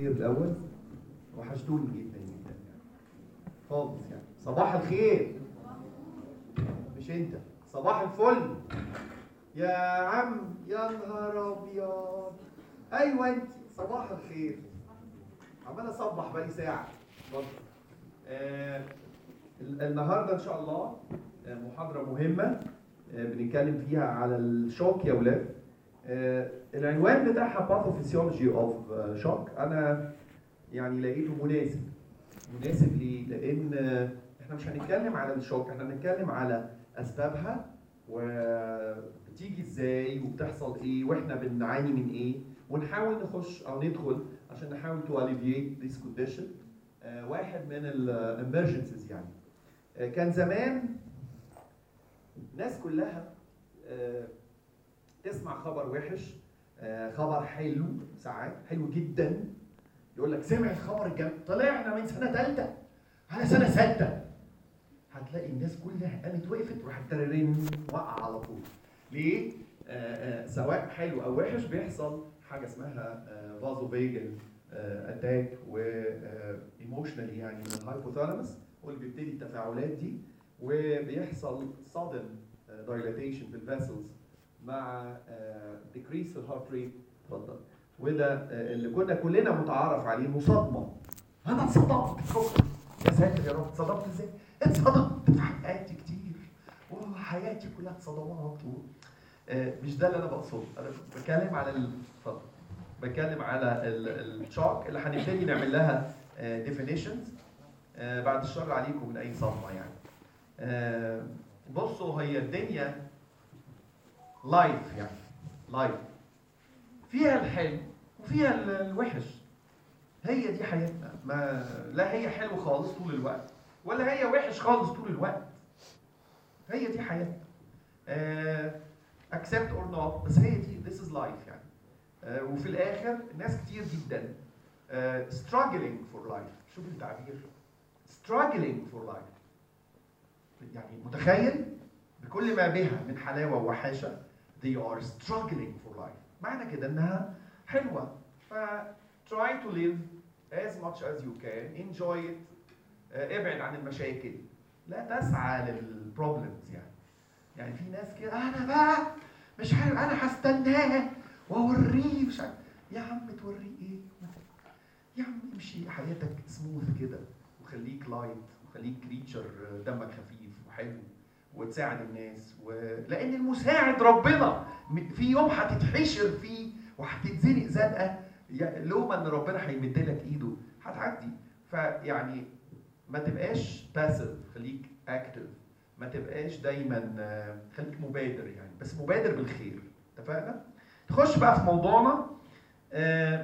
الخير الاول وحشتوني جدا جدا يعني خالص يعني صباح الخير مش انت صباح الفل يا عم يا نهار ابيض ايوه انت صباح الخير عمال اصبح بقالي ساعه اتفضل آه ال- النهارده ان شاء الله آه، محاضره مهمه آه، بنتكلم فيها على الشوك يا ولاد آه، العنوان بتاعها باثوفيسيولوجي اوف شوك انا يعني لقيته مناسب مناسب ليه؟ لان آه، احنا مش هنتكلم على الشوك احنا هنتكلم على اسبابها وبتيجي ازاي وبتحصل ايه واحنا بنعاني من ايه ونحاول نخش او ندخل عشان نحاول تو alleviate this condition آه، واحد من الامرجنسيز يعني آه، كان زمان الناس كلها آه، تسمع خبر وحش آه، خبر حلو ساعات حلو جدا يقول لك سمع الخبر الجميل طلعنا من سنه ثالثه على سنه سادسه هتلاقي الناس كلها قامت وقفت وراحت تررين وقع على طول ليه؟ آه، آه، سواء حلو او وحش بيحصل حاجه اسمها فازو فيجل اتاك و ايموشنالي يعني من الهايبوثالاموس هو اللي بيبتدي التفاعلات دي وبيحصل sudden دايلاتيشن في الفاسلز مع ديكريس في الهارت ريت اتفضل وده آه، اللي كنا كلنا متعارف عليه مصادمه انا اتصدمت شكرا يا ساتر يا رب اتصدمت ازاي؟ اتصدمت في حياتي كتير وحياتي كلها صدمات و... آه، مش ده اللي انا بقصده انا بتكلم على ال- اتفضل بتكلم على ال- الشوك اللي هنبتدي نعمل لها ديفينيشنز بعد الشر عليكم من اي صدمه يعني آه، بصوا هي الدنيا لايف يعني لايف فيها الحلو وفيها ال- الوحش هي دي حياتنا ما لا هي حلو خالص طول الوقت ولا هي وحش خالص طول الوقت هي دي حياتنا آه، accept or not بس هي دي this is life يعني آه، وفي الاخر ناس كتير جدا آه، struggling for life شوف التعبير struggling for life يعني متخيل بكل ما بها من حلاوه ووحاشه they are struggling for life معنى كده انها حلوه ف try to live as much as you can enjoy it آه، ابعد عن المشاكل لا تسعى للبروبلمز يعني يعني في ناس كده انا بقى مش عارف انا هستناه واوريه مش عارف يا عم توريه ايه يا عم امشي حياتك سموث كده وخليك لايت وخليك كريتشر دمك خفيف وحلو وتساعد الناس و... لان المساعد ربنا م- في يوم هتتحشر فيه وهتتزنق زنقه يا- لوما ان ربنا هيمد لك ايده هتعدي فيعني ما تبقاش باسيف خليك اكتف ما تبقاش دايما آه، خليك مبادر يعني بس مبادر بالخير اتفقنا نخش بقى في موضوعنا آه،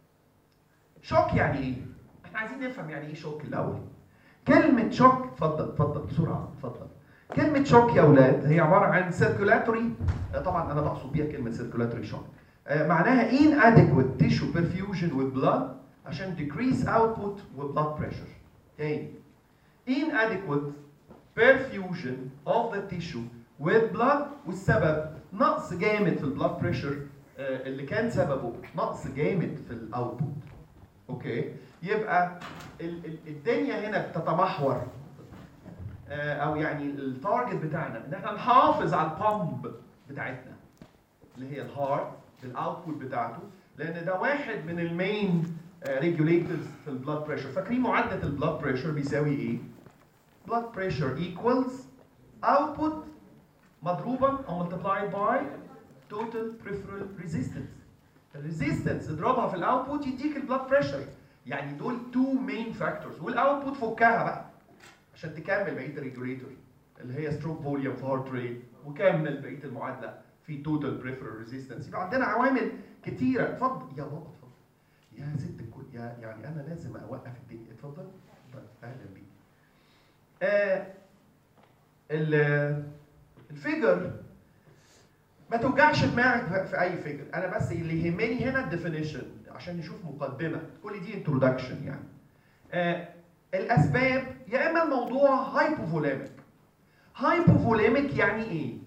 شوك يعني ايه احنا عايزين نفهم يعني ايه شوك الاول كلمه شوك اتفضل اتفضل بسرعه اتفضل كلمه شوك يا اولاد هي عباره عن سيركولاتوري طبعا انا بقصد بيها كلمه سيركولاتوري شوك معناها inadequate tissue perfusion with blood عشان decrease output with blood pressure تاني inadequate perfusion of the tissue with blood والسبب نقص جامد في البلاد بريشر اللي كان سببه نقص جامد في الاوتبوت اوكي يبقى ال- ال- الدنيا هنا بتتمحور آه، او يعني التارجت بتاعنا ان احنا نحافظ على البامب بتاعتنا اللي هي الهارت بالاوتبوت بتاعته لان ده واحد من المين ريجوليتورز في البلاد بريشر فاكرين معادله البلاد بريشر بيساوي ايه؟ blood pressure equals output مضروبا او multiplied by total peripheral resistance الريزيستنس اضربها في الاوتبوت يديك البلاد بريشر يعني دول تو مين فاكتورز والاوتبوت فكها بقى عشان تكمل بقيه الريجوليتور اللي هي ستروك فوليوم في هارت ريت وكمل بقيه المعادله في توتال بريفرال ريزيستنس يبقى عندنا عوامل كتيره اتفضل يا بابا اتفضل يا ست الكل يا يعني انا لازم اوقف الدنيا اتفضل طيب اهلا بيك آه ال- الفيجر ما توجعش دماغك في- في اي فيجر انا بس اللي يهمني هنا الديفينيشن عشان نشوف مقدمه كل دي انترودكشن يعني آه الاسباب يا اما الموضوع هايبوفوليميك هايبوفوليميك يعني ايه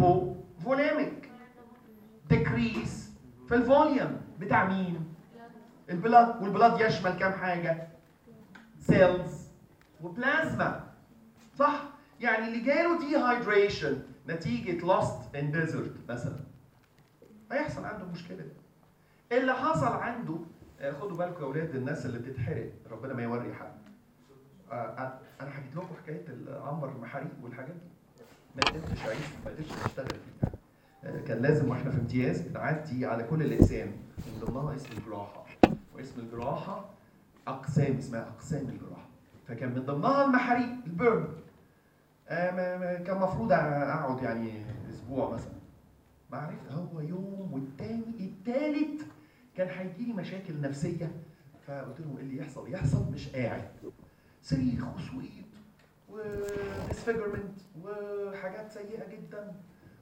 هايبوفوليميك ديكريس في الفوليوم بتاع مين البلاد والبلاد يشمل كام حاجه سيلز وبلازما صح يعني اللي جاله دي هايدريشن نتيجه لاست ان ديزرت مثلا هيحصل عنده مشكله دي. اللي حصل عنده آه، خدوا بالكم يا اولاد الناس اللي بتتحرق ربنا ما يوري حد آه، آه، انا حكيت لكم حكايه العنبر المحاريق والحاجات دي ما قدرتش اعيش ما قدرتش اشتغل فيها آه، كان لازم واحنا في امتياز نعدي على كل الاقسام من ضمنها اسم الجراحه واسم الجراحه اقسام اسمها اقسام الجراحه فكان من ضمنها المحاريق البيرن آه، ما- ما- كان المفروض اقعد يعني اسبوع مثلا ما عرفت هو يوم والتاني التالت كان هيجي لي مشاكل نفسيه فقلت له ايه اللي يحصل يحصل مش قاعد صريخ وصويت وديسفيجرمنت وحاجات سيئه جدا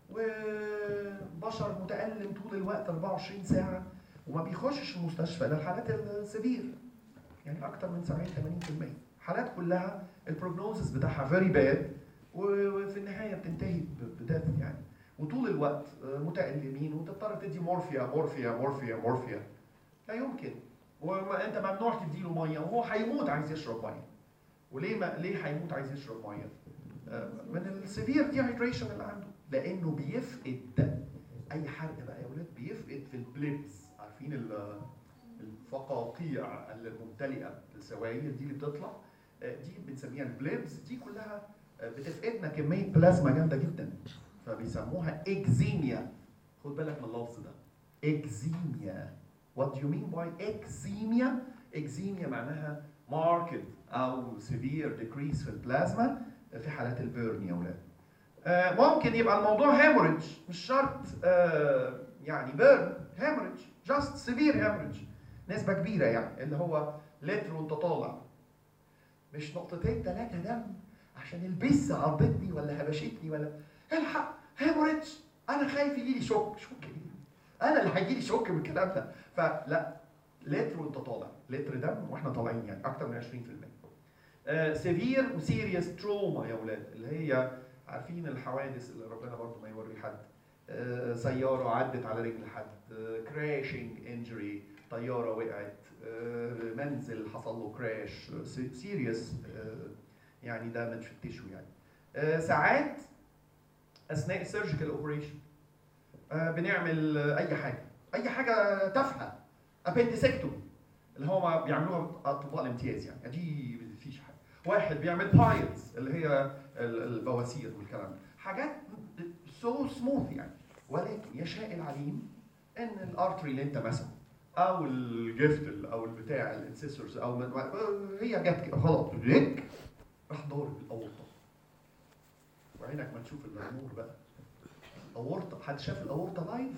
وبشر متألم طول الوقت 24 ساعه وما بيخشش المستشفى ده الحالات السيفير يعني اكتر من 70 80% حالات كلها البروجنوزس بتاعها فيري باد وفي النهايه بتنتهي بداث يعني وطول الوقت آه، متألمين وتضطر تدي مورفيا مورفيا مورفيا مورفيا لا يمكن وما انت ممنوع تديله ميه وهو هيموت عايز يشرب ميه وليه ما ليه هيموت عايز يشرب ميه؟ آه، من السيفير ديهايدريشن اللي عنده لانه بيفقد اي حرق بقى يا ولاد بيفقد في البليبس عارفين ال- الفقاقيع الممتلئه بالسوائل دي اللي بتطلع آه، دي بنسميها البليبس دي كلها آه، بتفقدنا كميه بلازما جامده جدا فبيسموها اكزيميا خد بالك من اللفظ ده اكزيميا What do you mean by eczemia? eczemia معناها marked أو severe decrease في البلازما في حالات البيرن يا ولاد. آه، ممكن يبقى الموضوع هيموريدج مش شرط آه، يعني بيرن هيموريدج جاست سيفير هيموريدج نسبة كبيرة يعني اللي هو لتر وانت طالع مش نقطتين ثلاثة دم عشان البسة عضتني ولا هبشتني ولا الحق هيموريدج أنا خايف يجي لي شوك شوك إيه؟ أنا اللي هيجي لي شوك من الكلام ده فلا لتر وانت طالع لتر دم واحنا طالعين يعني اكتر من 20% سيفير وسيريس تروما يا اولاد اللي هي عارفين الحوادث اللي ربنا برضو ما يوري حد آه، سياره عدت على رجل حد كراشنج انجري طياره وقعت آه، منزل حصل له كراش سيريس يعني دامج في التشو يعني آه، ساعات اثناء السيرجيكال اوبريشن بنعمل آه، اي حاجه اي حاجه تافهه ابندسكتومي اللي هو ما بيعملوها اطباء الامتياز يعني دي مفيش حاجه واحد بيعمل بايلز اللي هي ال- البواسير والكلام ده حاجات سو سموث يعني ولكن يشاء العليم ان الارتري اللي انت ماسكه او الجفت او البتاع الانسيسورز او من هي جت كده خلاص هيك راح ضارب الاورطه وعينك ما تشوف الامور بقى الاورطه حد شاف الاورطه لايف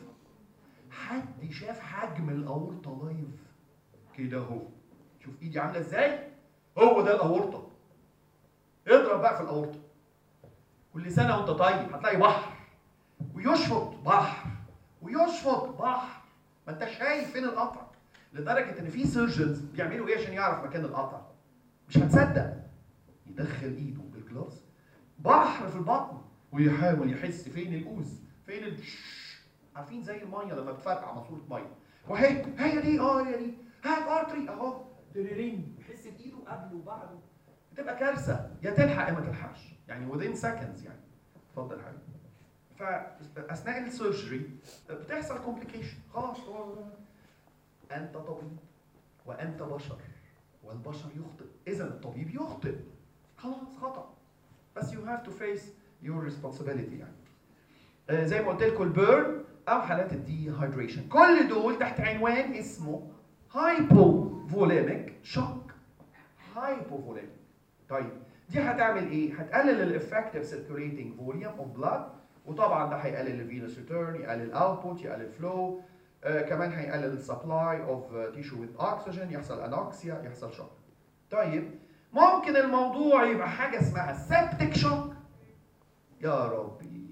حد شاف حجم الاورطه لايف كده اهو شوف ايدي عامله ازاي هو ده الاورطه اضرب بقى في الاورطه كل سنه وانت طيب هتلاقي بحر ويشفط بحر ويشفط بحر ما انت شايف فين القطع لدرجه ان في سيرجنز بيعملوا ايه عشان يعرف مكان القطع مش هتصدق يدخل ايده بالجلاس بحر في البطن ويحاول يحس فين الاوز فين ال عارفين زي الميه لما بتفرقع ماسوره ميه وهي هي دي اه هي دي هات ارتري اهو تريرين يحس بايده قبله وبعده بتبقى كارثه يا تلحق يا ما تلحقش يعني within seconds يعني اتفضل يا حبيبي فاثناء السيرجري بتحصل كومبليكيشن خلاص هو انت طبيب وانت بشر والبشر يخطئ اذا الطبيب يخطئ خلاص خطا بس you have to face your responsibility يعني آه، زي ما قلت لكم البيرن او حالات الدي هايدريشن كل دول تحت عنوان اسمه هايبوفوليميك شوك هايبوفوليميك طيب دي هتعمل ايه؟ هتقلل الافكتيف سيركيوليتنج فوليوم اوف بلاد وطبعا ده هيقلل الفينوس ريتيرن يقلل الاوتبوت يقلل فلو آه كمان هيقلل السبلاي اوف تيشو وذ اوكسجين يحصل انوكسيا يحصل شوك طيب ممكن الموضوع يبقى حاجه اسمها سيبتيك شوك يا ربي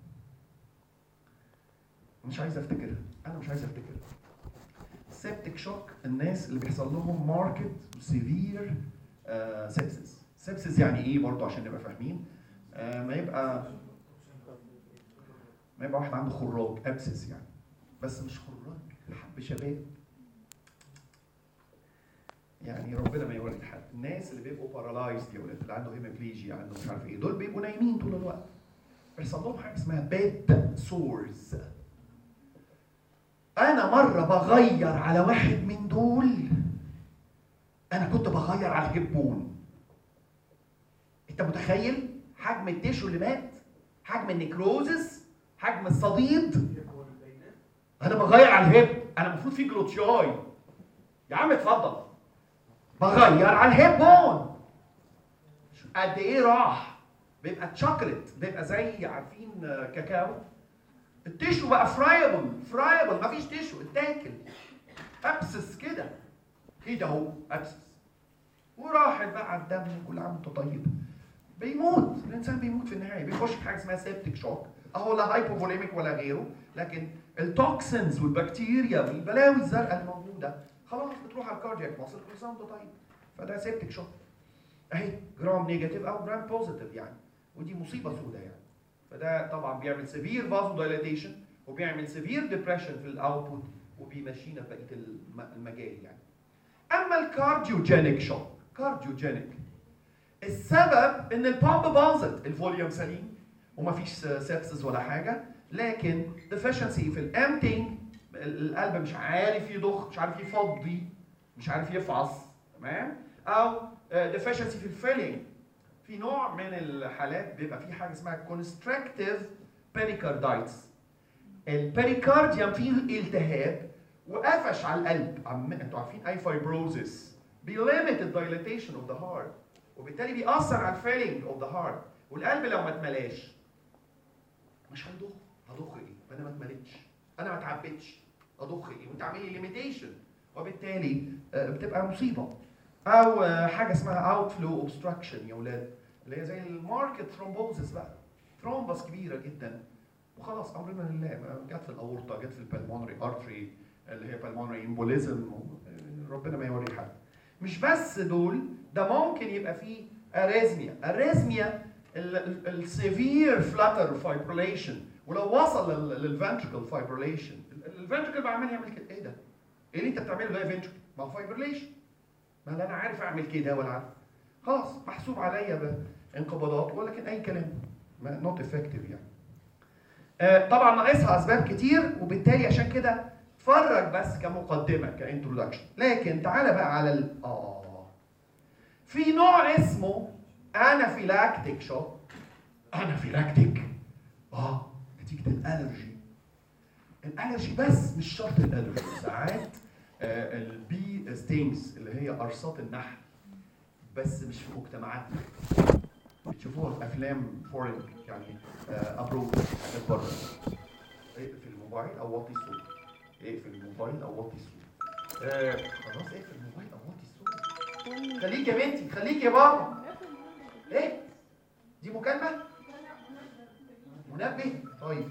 مش عايز افتكرها انا مش عايز افتكرها سيبتيك شوك الناس اللي بيحصل لهم ماركت سيفير سيبسس سيبسس يعني ايه برضه عشان نبقى فاهمين آه ما يبقى ما يبقى واحد عنده خراج ابسس يعني بس مش خراج حب شباب يعني ربنا ما يوري حد الناس اللي بيبقوا بارالايزد يا ولاد اللي عنده هيموبليجيا عنده مش عارف ايه دول بيبقوا نايمين طول الوقت بيحصل لهم حاجه اسمها بيد سورز انا مره بغير على واحد من دول انا كنت بغير على الهبون انت متخيل حجم التيشو اللي مات حجم النيكروزس حجم الصديد انا بغير على الهب انا المفروض في جلوتشاي يا عم اتفضل بغير على الهيب بون قد ايه راح بيبقى تشوكلت بيبقى زي عارفين كاكاو التيشو بقى فرايبل فرايبل مفيش تيشو اتاكل ابسس كده كده اهو ابسس وراحت بقى على الدم كل عام وانت طيب بيموت الانسان بيموت في النهايه بيخش في حاجه اسمها سيبتك شوك اهو لا هايبوفوليميك ولا غيره لكن التوكسنز والبكتيريا والبلاوي الزرقاء الموجوده خلاص بتروح على الكاردياك ماسل كل سنه وانت طيب فده سيبتك شوك اهي جرام نيجاتيف او جرام بوزيتيف يعني ودي مصيبه سوداء يعني فده طبعا بيعمل سيفير فازو دايلاتيشن وبيعمل سيفير ديبريشن في الاوتبوت وبيمشينا في بقيه الم- المجال يعني اما الكارديوجينيك شوك كارديوجينيك السبب ان البامب باظت الفوليوم سليم ومفيش سيبسس ولا حاجه لكن ديفشنسي في الامتنج القلب مش عارف يضخ مش عارف يفضي مش عارف يفعص تمام او ديفشنسي في الفيلينج في نوع من الحالات بيبقى في حاجه اسمها كونستركتيف بيريكاردايتس البيريكارديوم فيه التهاب وقفش على القلب عم انتوا عارفين اي فايبروزس بيليمت الدايليتيشن اوف ذا هارت وبالتالي بيأثر على الفيلينج اوف ذا هارت والقلب لو ما اتملاش مش هيضخ هضخ ايه؟ انا ما اتملتش انا ما اتعبتش اضخ ايه؟ وانت عامل لي ليميتيشن وبالتالي آه، بتبقى مصيبه او آه، حاجه اسمها اوت فلو اوبستراكشن يا اولاد اللي هي زي الماركت ثرومبوزس بقى ثرومبس كبيره جدا وخلاص امرنا لله ما جت في الاورطه جت في البلمونري ارتري اللي هي بالمونري امبوليزم ربنا ما يوري حد مش بس دول ده ممكن يبقى فيه اريزميا اريزميا السيفير فلاتر فايبريليشن ولو وصل للفنتريكل فايبريليشن الفنتريكل بقى عمال يعمل كده ايه ده؟ ايه اللي انت بتعمله ده يا فنتريكل؟ ما هو فايبريليشن ما لا انا عارف اعمل كده ولا عارف خلاص محسوب عليا بانقباضات ولكن اي كلام نوت افكتيف يعني آه، طبعا ناقصها اسباب كتير وبالتالي عشان كده اتفرج بس كمقدمه كانترودكشن لكن تعالى بقى على ال اه في نوع اسمه انافيلاكتيك شوك انافيلاكتيك اه نتيجه الالرجي الالرجي بس مش شرط الالرجي ساعات آه البي ستينجز اللي هي قرصات النحل بس مش في مجتمعاتنا بتشوفوها في افلام فورين يعني ابرود حاجات بره اقفل الموبايل او وطي الصوت اقفل الموبايل او وطي الصوت آه خلاص اقفل الموبايل او وطي الصوت خليك يا بنتي خليك يا بابا ايه دي مكالمه منبه طيب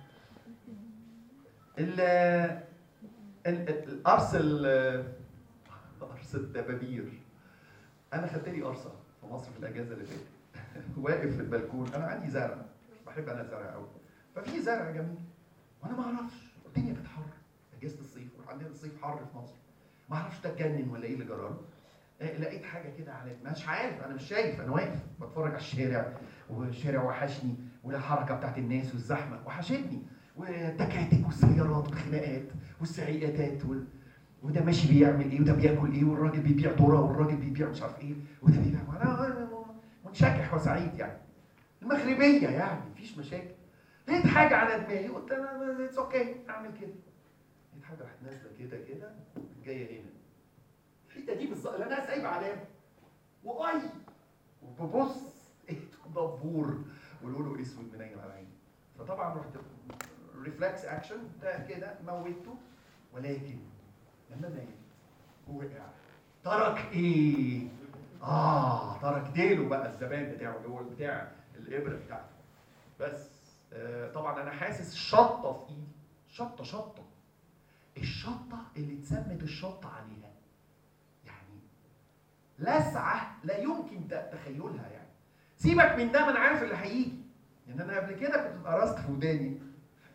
ال ال- ال- القرص ال- قرص الدبابير انا خدت لي قرصه في مصر في الاجازه اللي فاتت واقف في البلكون انا عندي زرع بحب انا الزرع قوي ففي زرع جميل وانا ما اعرفش الدنيا كانت حر اجازه الصيف وعندنا الصيف حر في مصر ما اعرفش ده اتجنن ولا ايه اللي جراله آه، لقيت حاجه كده على مش عارف انا مش شايف انا واقف بتفرج على الشارع والشارع وحشني والحركه بتاعت الناس والزحمه وحشتني والتكاتك والسيارات والخناقات والسعيقاتات وال... وده ماشي بيعمل ايه وده بياكل ايه والراجل بيبيع ذره والراجل بيبيع مش عارف ايه وده بيبيع انا أنا منشكح وسعيد يعني المغربيه يعني مفيش مشاكل لقيت حاجه على دماغي قلت انا اتس اوكي اعمل كده لقيت حاجه راحت نازله كده كده جايه هنا الحته دي بالظبط اللي انا سايب علامه واي وببص لقيت دبور ولونه اسود منيل على عيني فطبعا رحت ريفلكس اكشن ده كده موته ولكن لما مات وقع ترك ايه؟ اه ترك ديله بقى الزبان بتاعه اللي هو بتاع الابره بتاعته بس آه طبعا انا حاسس شطه في ايدي شطه شطه الشطه اللي اتسمت الشطه عليها يعني لسعه لا يمكن ت- تخيلها يعني سيبك من ده ما انا عارف اللي هيجي يعني انا قبل كده كنت اتقرصت في وداني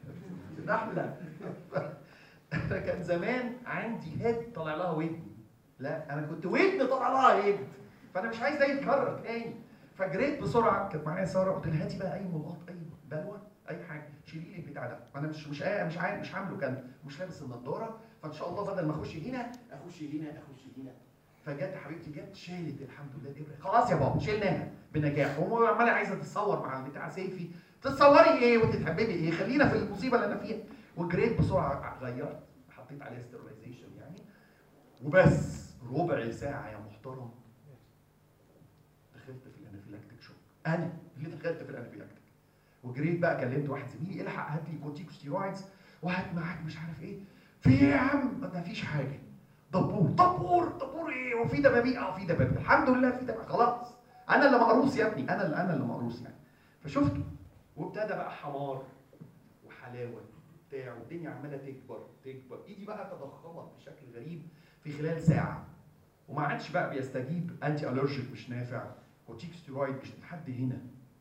نحله انا كان زمان عندي هيد طالع لها ودني لا انا كنت ودن طالع لها هيد فانا مش عايز ده يتكرر تاني فجريت بسرعه كانت معايا ساره قلت لها هاتي بقى اي ملقط اي بلوه اي حاجه شيلي لي البتاع ده انا مش مش مش عارف مش عامله كان مش لابس النضاره فان شاء الله بدل ما اخش هنا اخش هنا اخش هنا فجت حبيبتي جت شالت الحمد لله الابره خلاص يا بابا شلناها بنجاح وهو عماله عايزه تتصور مع البتاع سيفي تتصوري ايه وتتحببي ايه خلينا في المصيبه اللي انا فيها وجريت بسرعه غيرت حطيت عليها ستيرلايزيشن يعني وبس ربع ساعه يا محترم دخلت في الانافيلاكتيك شوك انا اللي دخلت في الانافيلاكتيك وجريت بقى كلمت واحد زميلي الحق هات لي كورتيكوستيرويدز وهات معاك مش عارف ايه في ايه يا عم ما فيش حاجه دبور دبور دبور ايه وفي دبابيق اه في دبابيق الحمد لله في دبابيق خلاص انا اللي مقروص يا ابني انا اللي انا اللي مقروص يعني فشفته وابتدى بقى حمار وحلاوه بتاع والدنيا عماله تكبر تكبر ايدي بقى تضخمت بشكل غريب في خلال ساعه وما عادش بقى بيستجيب انتي الرجيك مش نافع كورتيكوستيرويد مش لحد هنا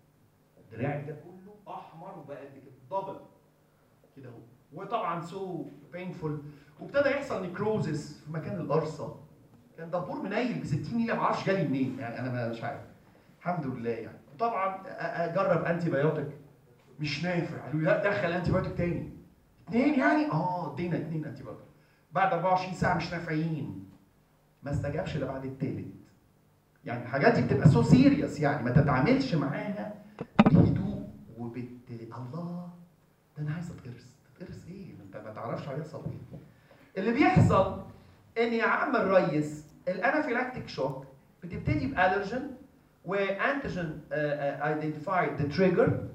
دراعي ده كله احمر وبقى قد كده دبل كده اهو وطبعا سو بينفول وابتدى يحصل نيكروزس في مكان القرصه كان دبور منيل ب 60 نيله ما اعرفش جالي منين يعني انا مش عارف الحمد لله يعني طبعا اجرب انتي بايوتيك مش نافع قالوا لي لا دخل انتي بايوتيك تاني اثنين يعني اه ادينا اثنين انتي بايوتيك بعد 24 ساعه مش نافعين ما استجابش الا بعد الثالث يعني الحاجات دي بتبقى سو سيريس يعني ما تتعاملش معاها بهدوء وبت الله ده انا عايز اتقرص تتقرص ايه انت ما تعرفش هيحصل ايه اللي بيحصل ان يا عم الريس الانافيلاكتيك شوك بتبتدي بالرجن وانتيجين ايدنتيفايد ذا تريجر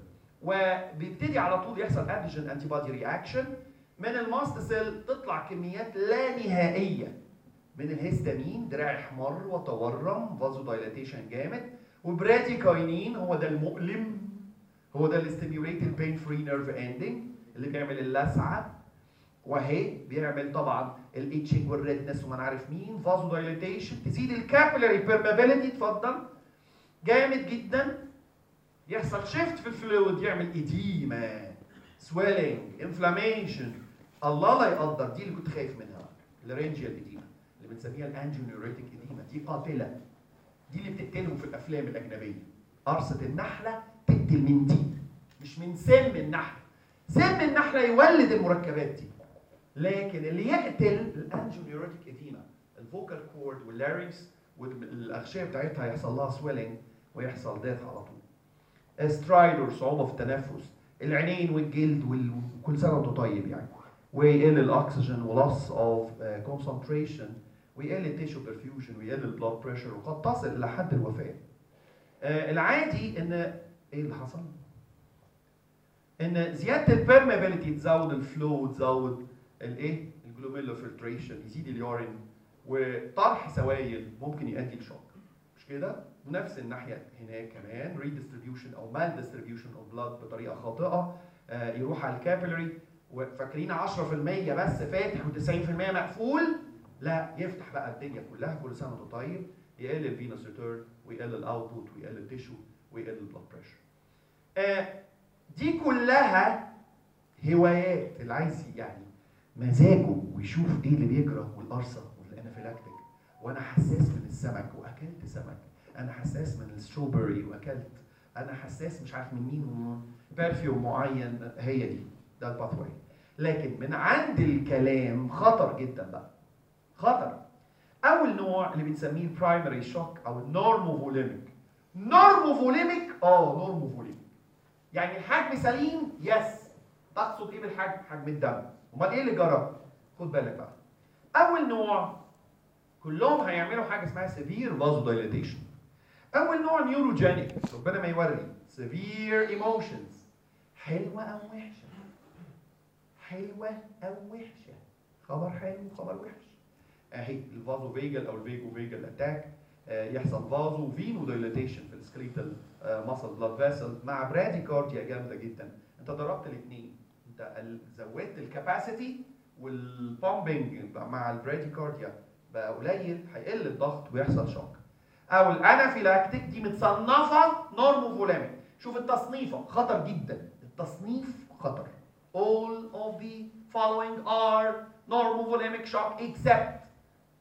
وبيبتدي على طول يحصل انتيجين انتي بودي رياكشن من الماست سيل تطلع كميات لا نهائيه من الهستامين دراعي احمر وتورم فازو دايلاتيشن جامد وبراتيكاينين هو ده المؤلم هو ده اللي ستيميوليت البين فري نيرف اندنج اللي بيعمل اللسعه وهي بيعمل طبعا الاتشنج والريدنس وما نعرف مين فازو دايليتيشن تزيد الكابيلاري بيرمابيليتي اتفضل جامد جدا يحصل شيفت في الفلويد يعمل ايديما سويلنج انفلاميشن الله لا يقدر دي اللي كنت خايف منها الرينجيال ايديما اللي بنسميها الانجيونيوريتك ايديما دي قاتله دي اللي بتقتلهم في الافلام الاجنبيه قرصه النحله تقتل من دي مش من سم النحله سم النحله يولد المركبات دي لكن اللي يقتل الانجيونيوريتك ايديما الفوكال كورد واللارينكس والاغشيه بتاعتها يحصل لها سويلنج ويحصل ديث على طول سترايدر صعوبه في التنفس العينين والجلد وكل سنه وانت طيب يعني ويقل الاكسجين ولوس اوف كونسنتريشن ويقل التيشو برفيوجن ويقل البلاد بريشر وقد تصل الى حد الوفاه آه العادي ان ايه اللي حصل؟ ان زياده البيرمابيلتي تزود الفلو تزود الايه؟ الجلوميرولار فلتريشن يزيد اليورين وطرح سوائل ممكن يؤدي لشوك مش كده؟ ونفس الناحيه هناك كمان ريديستريبيوشن او مال ديستريبيوشن اوف بلاد بطريقه خاطئه آه يروح على الكابيلري وفاكرين 10% بس فاتح و90% مقفول لا يفتح بقى الدنيا كلها كل سنه وانت طيب يقل الفينوس ريتيرن ويقل الاوتبوت ويقل التيشو ويقل البلاد بريشر. آه دي كلها هوايات اللي عايز يعني مزاجه ويشوف ايه اللي بيجرى والقرصه والانافيلاكتيك وانا حساس من السمك واكلت سمك انا حساس من الستروبري واكلت انا حساس مش عارف من مين برفيوم معين هي دي ده الباث واي لكن من عند الكلام خطر جدا بقى خطر اول نوع اللي بنسميه البرايمري شوك او النورموفوليميك نورموفوليميك اه نورموفوليميك يعني الحجم سليم يس تقصد ايه بالحجم حجم الدم امال ايه اللي جرى خد بالك بقى اول نوع كلهم هيعملوا حاجه اسمها سيفير فازو دايليتيشن اول نوع نيوروجينيك ربنا ما يوري سيفير ايموشنز حلوه او وحشه حلوه او وحشه خبر حلو خبر وحش اهي الفازو فيجل او الفيجو فيجل اتاك يحصل فازو فينو دايليتيشن في السكليتال ماسل بلاد فيسل مع براديكارديا جامده جدا انت ضربت الاثنين انت زودت الكاباسيتي والبومبنج مع البراديكارديا بقى قليل هيقل الضغط ويحصل شوك او الانافيلاكتيك دي متصنفه نورموفوليميك شوف التصنيفه خطر جدا التصنيف خطر all of the following are normovolemic shock except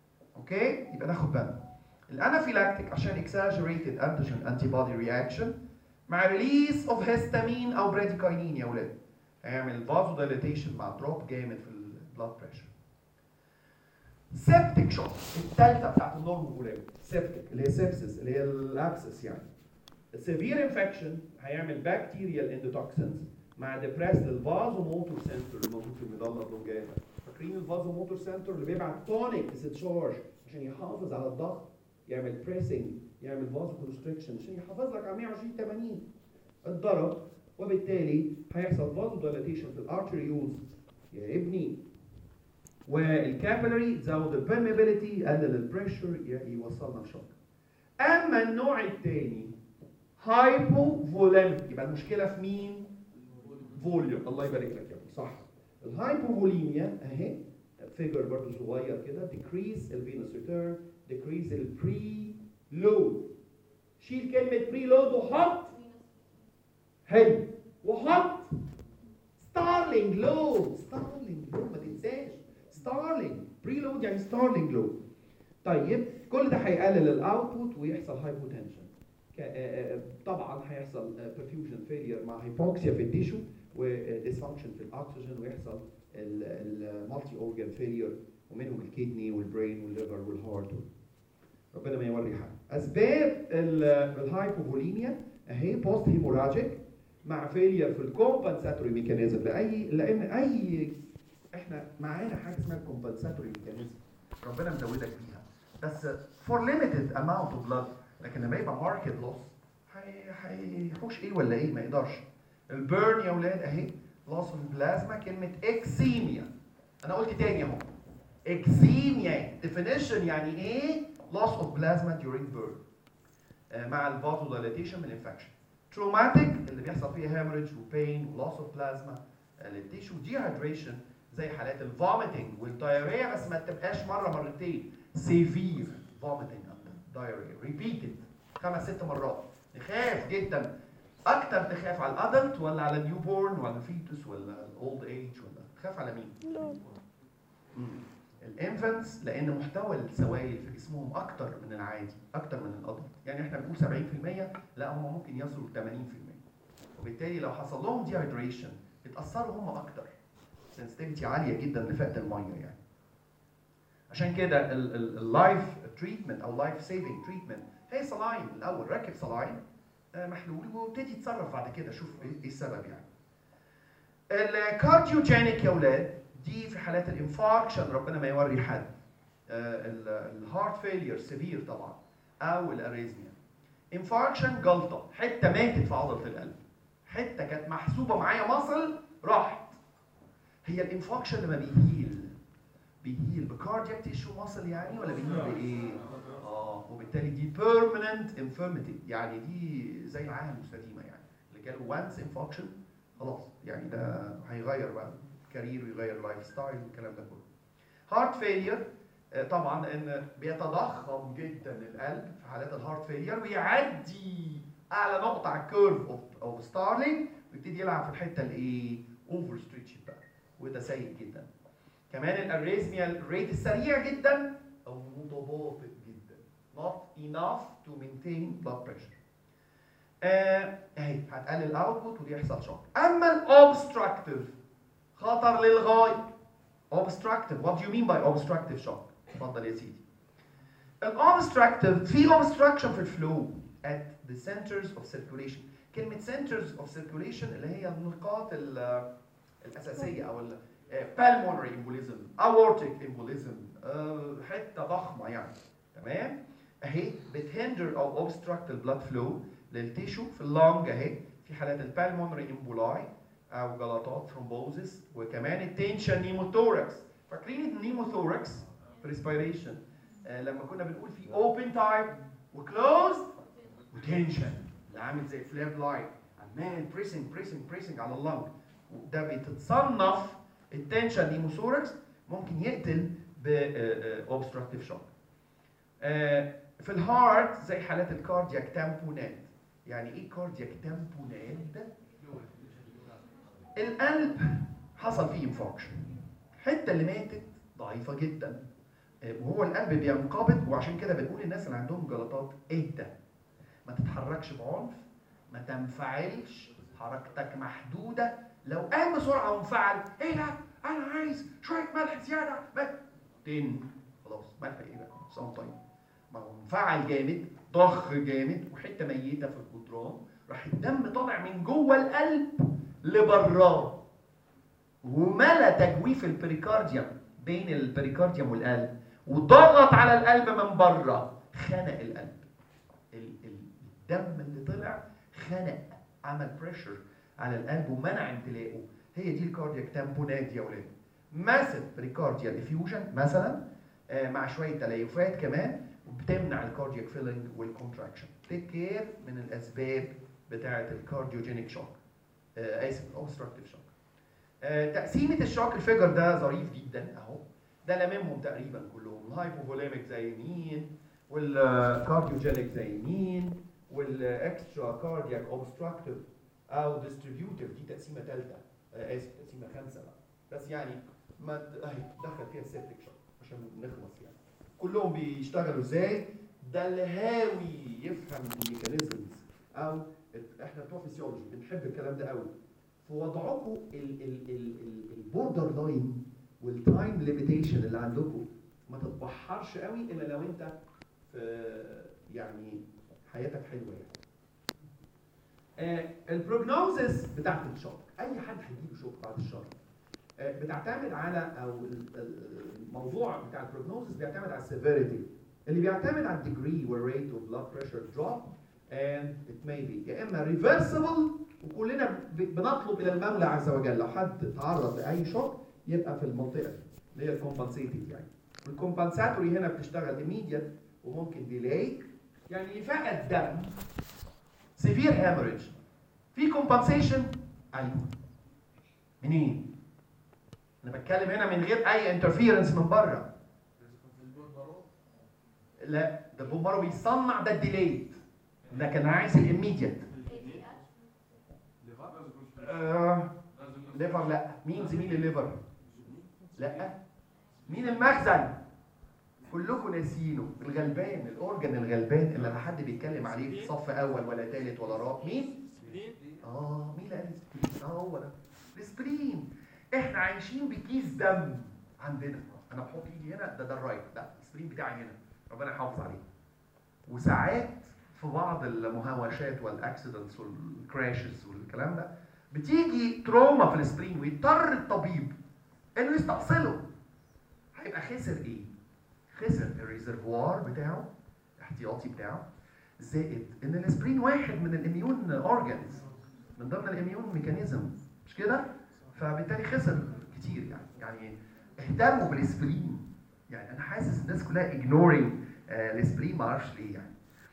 اوكي يبقى ناخد بالنا الانافيلاكتيك عشان exaggerated antigen antibody reaction مع ريليس اوف هيستامين او براديكاينين يا ولاد هيعمل فازو دايليتيشن مع دروب جامد في البلاد بريشر سيبتيك شوك الثالثه بتاعت النورمال سيبتيك اللي هي سيبسس اللي هي الابسس يعني severe انفكشن هيعمل بكتيريال اندوتوكسينز مع ديبريس للفازو موتور سنتر الموجود في المظله الضوجيه فاكرين الفازو موتور سنتر اللي بيبعت تونيك ديسشارج عشان يحافظ على الضغط يعمل بريسنج يعمل فازو كونستريكشن عشان يحافظ لك على 120 80 اتضرب وبالتالي هيحصل فازو دايلاتيشن في الارتريولز يا ابني والكابيلاري تزود البرميبيليتي يقلل البريشر يوصلنا لشوك اما النوع الثاني هايبو فوليميك يبقى المشكله في مين؟ فوليوم الله يبارك لك يا ابني صح الهايبوفوليميا اهي فيجر برضه صغير كده decrease الفينوس ريتيرن decrease البري لود شيل كلمه بري لود وحط حلو وحط ستارلينج لود ستارلينج لود ما تنساش ستارلينج بري لود يعني ستارلينج لود طيب كل ده هيقلل الاوتبوت ويحصل هايبوتنشن طبعا هيحصل perfusion failure مع هيبوكسيا في التيشو وديسفانكشن في الاكسجين ويحصل المالتي اورجان فيلير ومنهم الكدني والبرين والليفر والهارت ربنا ما يوري حاجه اسباب الهايبوفوليميا اهي بوست هيموراجيك مع فيلير في الكومبنساتوري ميكانيزم لاي لان اي احنا معانا حاجه اسمها الكومبنساتوري ميكانيزم ربنا مزودك بيها بس فور ليميتد اماونت اوف بلاد لكن لما يبقى ماركت لوس هيحوش ايه ولا ايه ما يقدرش البيرن يا اولاد اهي لوس اوف بلازما كلمه اكسيميا انا قلت تاني اهو اكسيميا ديفينيشن يعني ايه loss of plasma during burn آه مع الفازو دايليتيشن من الانفكشن تروماتيك اللي بيحصل فيه هامرج وبين ولوس اوف بلازما للتيشو ديهايدريشن زي حالات الفوميتنج والدايريا بس ما تبقاش مره مرتين سيفير فوميتنج دايريا ريبيتد خمس ست مرات نخاف جدا اكتر تخاف على الادلت ولا على النيو بورن ولا الفيتوس ولا الاولد ايج ولا تخاف على مين؟ الانفنتس لان محتوى السوائل في جسمهم اكتر من العادي اكتر من الادلت يعني احنا بنقول 70% لا هم ممكن يصلوا ل 80% وبالتالي لو حصل لهم ديهايدريشن يتاثروا هم اكتر سنسيتيفيتي عاليه جدا لفقد الميه يعني عشان كده اللايف تريتمنت او لايف سيفنج تريتمنت هي صلاين الاول ركب صلاين محلول وابتدي يتصرف بعد كده شوف ايه السبب يعني الكارديوجينيك يا اولاد دي في حالات الانفاركشن ربنا ما يوري حد الهارت فيلير سيفير طبعا او الاريزميا انفاركشن جلطه حته ماتت في عضله القلب حته كانت محسوبه معايا مصل راحت هي الانفاركشن لما بيهيل بيهيل بكاردياك تيشو مصل يعني ولا بيهيل بايه؟ اه وبالتالي دي بيرمننت انفيرميتي يعني دي زي العاهه المستديمه يعني اللي جاله وانس انفاركشن خلاص يعني ده هيغير بقى كارير ويغير لايف ستايل والكلام ده كله. هارت فيلير طبعا لان بيتضخم جدا القلب في حالات الهارت فيلير ويعدي اعلى نقطه على الكيرف اوف اوف ستارلينج ويبتدي يلعب في الحته الايه؟ اوفر ستريتش بقى وده سيء جدا. كمان الاريزميا الريت السريع جدا او متباطئ جدا. not enough to maintain blood pressure. آه اهي هتقلل الاوتبوت ودي يحصل شوك. اما الاوبستراكتيف خطر للغايه obstructive what do you mean by obstructive shock اتفضل يا سيدي الobstructive في obstruction في الفلو at the centers of circulation كلمة centers of circulation اللي هي النقاط الأساسية أو ال pulmonary embolism aortic embolism حتة ضخمة يعني تمام أهي بتهندر أو obstruct البلاد فلو للتيشو في اللونج أهي في حالات البالمونري امبولاي او جلطات ثرومبوزس وكمان التنشن نيموثوركس فاكرين النيموثوركس في ريسبيريشن آه لما كنا بنقول في اوبن تايب وكلوزد وتنشن اللي عامل زي فلاب لايت عمال بريسنج بريسنج بريسنج على اللنج ده بتتصنف التنشن نيموثوركس ممكن يقتل باوبستراكتيف شوك في الهارت زي حالات الكاردياك تامبونات يعني ايه كاردياك تامبونات ده القلب حصل فيه انفاركشن الحته اللي ماتت ضعيفه جدا آه، وهو القلب بينقبض وعشان كده بنقول للناس اللي عندهم جلطات اهدى ما تتحركش بعنف ما تنفعلش حركتك محدوده لو قام بسرعه وانفعل ايه ده انا عايز شويه ملح زياده بس تن خلاص ملح ايه بقى صوم طيب ما هو انفعل جامد ضخ جامد وحته ميته في الجدران راح الدم طالع من جوه القلب لبراه وملا تجويف البريكارديوم بين البريكارديوم والقلب وضغط على القلب من بره خنق القلب ال- ال- الدم اللي طلع خنق عمل بريشر على القلب ومنع امتلاءه هي دي الكاردياك تامبونات يا ولاد ماسف بريكارديال افيوجن مثلا آه، مع شويه تليفات كمان بتمنع الكاردياك فيلنج والكونتراكشن تيك كير من الاسباب بتاعه الكارديوجينيك شوك آه، اسف اوبستراكتيف شوك تقسيمه الشوك الفيجر ده ظريف جدا اهو ده لاممهم تقريبا كلهم الهايبوفوليميك زي مين والكارديوجينيك زي مين والاكسترا كاردياك اوبستراكتيف او ديستريبيوتيف دي تقسيمه ثالثه اسف تقسيمه خمسه بقى بس يعني ما ت- اهي دخل فيها السيبتك شوك عشان نخلص يعني كلهم بيشتغلوا ازاي ده الهاوي يفهم الميكانيزمز او احنا بتوع فيسيولوجي بنحب الكلام ده قوي في وضعكم البوردر لاين والتايم ليميتيشن اللي عندكم ما تتبحرش قوي الا لو انت في يعني حياتك حلوه يعني آه، البروجنوزس بتاعت الشوك اي حد هيجيله شوك بعد الشر آه، بتعتمد على او ال- ال- الموضوع بتاع البروجنوزس بيعتمد على السيفيريتي اللي بيعتمد على الديجري والريت اوف بلاد بريشر دروب and it may be يا اما ريفرسبل وكلنا ب- بنطلب الى المولى عز وجل لو حد تعرض لاي شوك يبقى في المنطقه دي اللي هي الكومبنسيتد يعني والكومبنساتوري هنا بتشتغل immediate وممكن ديلاي يعني فقد دم سيفير هامرج في كومبنسيشن ايوه منين؟ انا بتكلم هنا من غير اي انترفيرنس من بره لا ده بومبارو بيصنع ده الديليت لكن انا عايز الاميديت آه ليفر لا مين زميل الليفر لا مين المخزن كلكم ناسيينه الغلبان الاورجن الغلبان اللي لا حد بيتكلم عليه في صف اول ولا ثالث ولا رابع مين اه مين اللي قال السبرين اه هو ده السبرين احنا عايشين بكيس دم عندنا انا بحط ايدي هنا ده ده الرايت ده السبرين بتاعي هنا ربنا يحافظ عليه وساعات في بعض المهاوشات والاكسيدنتس والكراشز والكلام ده بتيجي تروما في السبرين ويضطر الطبيب انه يستأصله هيبقى خسر ايه؟ خسر الريزرفوار بتاعه الاحتياطي بتاعه زائد ان الاسبرين واحد من الاميون اورجانز من ضمن الاميون ميكانيزم مش كده؟ فبالتالي خسر كتير يعني يعني اهتموا بالاسبرين يعني انا حاسس الناس كلها اجنورينج الاسبرين ما اعرفش ليه يعني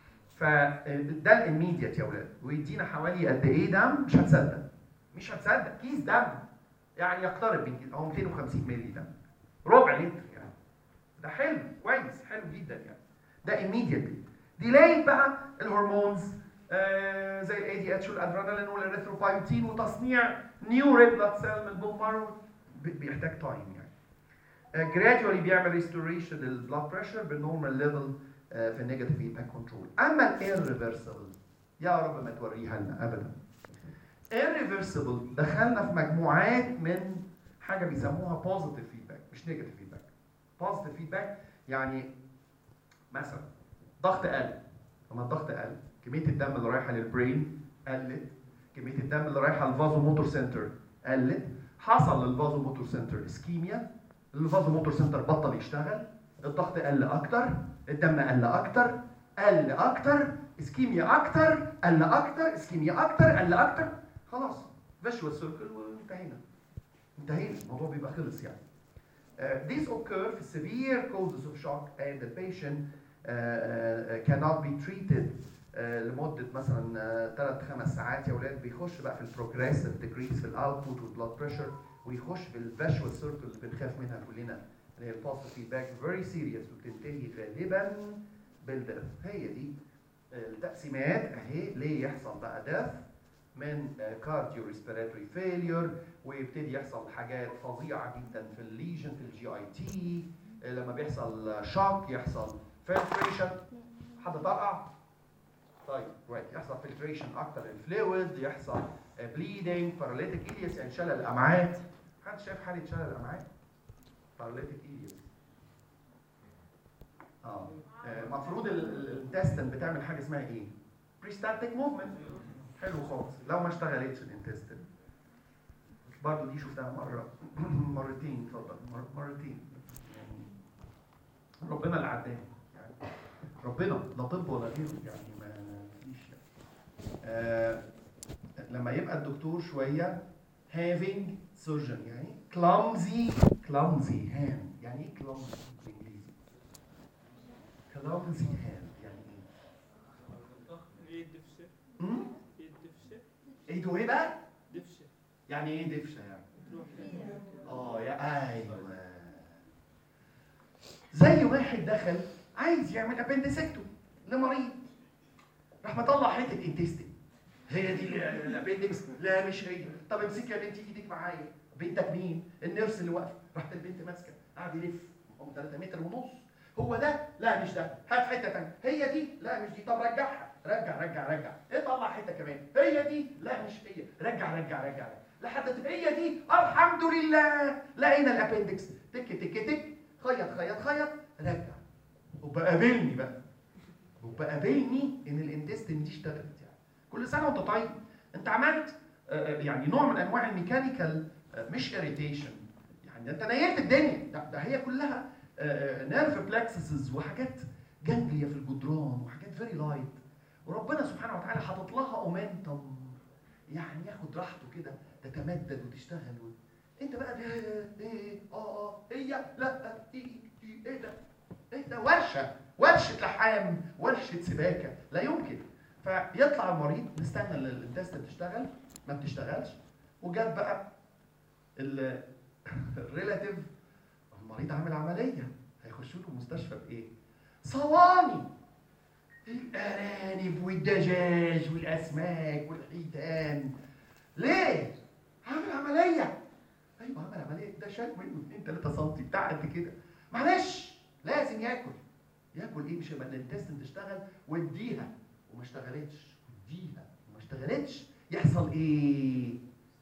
فده الاميديت يا ولاد ويدينا حوالي قد ايه دم مش هتصدق مش هتصدق كيس دم يعني يقترب من كده هو 250 مللي دم ربع لتر يعني ده حلو كويس حلو جدا يعني ده immediately ديلاي بقى الهرمونز آه زي الاي دي اتش والادرينالين والاريثروبايوتين وتصنيع نيو ريد بلاد سيل من البون مارو بيحتاج تايم يعني جراديولي بيعمل ريستوريشن للبلاد بريشر بالنورمال ليفل في النيجاتيف فيدباك كنترول اما الايرفيرسبل يا رب ما توريها لنا ابدا irreversible دخلنا في مجموعات من حاجه بيسموها positive feedback مش negative feedback positive feedback يعني مثلا ضغط قل لما الضغط قل كميه الدم اللي رايحه للبرين قلت كميه الدم اللي رايحه للفازو موتور سنتر قلت حصل للفازو موتور سنتر اسكيميا الفازو موتور سنتر بطل يشتغل الضغط قل اكتر الدم قل اكتر قل اكتر اسكيميا اكتر قل اكتر اسكيميا اكتر قل اكتر خلاص فيشوال سيركل وانتهينا انتهينا الموضوع بيبقى خلص يعني Uh, these occur في severe causes of shock and the patient uh, uh, cannot be treated uh, لمدة مثلا 3 5 ساعات يا ولاد بيخش بقى في البروجريسيف ديكريس في الاوتبوت والبلاد بريشر ويخش في الفيشوال سيركل اللي بنخاف منها كلنا اللي هي البوست فيدباك فيري سيريس وبتنتهي غالبا بالدث هي دي التقسيمات اهي ليه يحصل بقى دث من كارديو ريسبيراتوري فيلير ويبتدي يحصل حاجات فظيعه جدا في الليجن في الجي اي تي لما بيحصل شوك يحصل فلتريشن حد طرقع طيب كويس يحصل فلتريشن اكتر للفلويد يحصل بليدنج باراليتيك ايليس يعني شلل الامعاء حد شايف حاله شلل الامعاء باراليتيك ايليس اه المفروض الانتستين بتعمل حاجه اسمها ايه بريستاتيك موفمنت حلو خالص لو ما اشتغلتش الانتستين برضه دي شفتها مره مرتين اتفضل مر- مرتين يعني ربنا اللي عداها يعني ربنا لا طب ولا غيره يعني ما فيش يعني. آه لما يبقى الدكتور شويه having surgeon يعني clumsy clumsy hand يعني ايه clumsy بالانجليزي clumsy hand يعني ايه؟ ايه الدفشة؟ مم؟ ايه الدفشة؟ ايده ايه بقى؟ دفشة يعني ايه دفشه يعني؟ تروح اه يا ايوه زي واحد دخل عايز يعمل ابندسكتوم لمريض راح مطلع حته انتستين هي دي الابندكس لا مش هي طب امسك يا بنتي ايدك معايا بنتك مين النيرس اللي واقفه راحت البنت ماسكه قاعد يلف هم 3 متر ونص هو ده لا مش ده هات حته ثانيه هي دي لا مش دي طب رجعها رجع رجع رجع اطلع حته كمان هي دي لا مش هي رجع رجع رجع لحد هي دي الحمد لله لقينا الابندكس تك تك تك خيط خيط خيط رجع وبقى قابلني بقى وبقى قابلني ان الانتستين دي اشتغلت يعني كل سنه وانت طيب انت عملت آه، آه، يعني نوع من انواع الميكانيكال آه، مش اريتيشن يعني انت نيلت الدنيا ده, ده هي كلها نيرف بلاكسسز وحاجات جانجليا في الجدران وحاجات فيري لايت وربنا سبحانه وتعالى حاطط لها اومنتم يعني ياخد راحته كده تتمدد وتشتغل و... انت بقى ده ايه اه اه هي لا ايه ايه ايه ده ايه ده ورشه ورشه لحام ورشه سباكه لا يمكن فيطلع المريض نستنى الانتستين تشتغل ما بتشتغلش وجت بقى ال- الريلاتيف المريض عامل عمليه هيخشوا له المستشفى بايه؟ صواني الارانب والدجاج والاسماك والحيتان ليه؟ عامل عمليه ايوه عمل عمليه ده شال منه 2 3 سم بتاع قد كده معلش لازم ياكل ياكل ايه مش هيبقى الانتستين تشتغل واديها وما اشتغلتش واديها وما اشتغلتش يحصل ايه؟